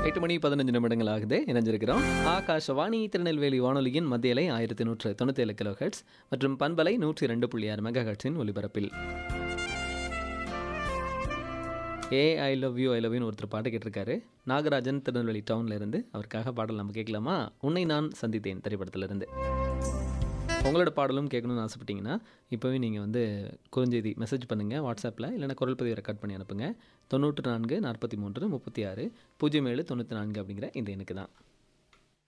எட்டு மணி பதினஞ்சு நிமிடங்கள் ஆகுது இணைஞ்சிருக்கிறோம் ஆகாஷவாணி திருநெல்வேலி வானொலியின் மத்தியலை ஆயிரத்தி நூற்று தொண்ணூற்றி ஏழு கிலோ ஹெட்ஸ் மற்றும் பண்பலை நூற்றி ரெண்டு புள்ளி ஆறு மெகா ஹெட்ஸின் ஒலிபரப்பில் ஏ I love you I love யூன்னு ஒருத்தர் பாட்டு கேட்டிருக்காரு நாகராஜன் திருநெல்வேலி டவுன்ல இருந்து அவருக்காக பாடல் நம்ம கேட்கலாமா உன்னை நான் சந்தித்தேன் திரைப்படத்திலிருந்து உங்களோட பாடலும் கேட்கணும்னு ஆசைப்பட்டீங்கன்னா இப்போவே நீங்கள் வந்து குறுஞ்செய்தி மெசேஜ் பண்ணுங்கள் வாட்ஸ்அப்பில் இல்லைனா குரல் பதிவை ரெக்கார்ட் பண்ணி அனுப்புங்க தொண்ணூற்று நான்கு நாற்பத்தி மூன்று முப்பத்தி ஆறு பூஜ்ஜியம் ஏழு தொண்ணூற்றி நான்கு அப்படிங்கிற இந்த எண்ணுக்கு தான்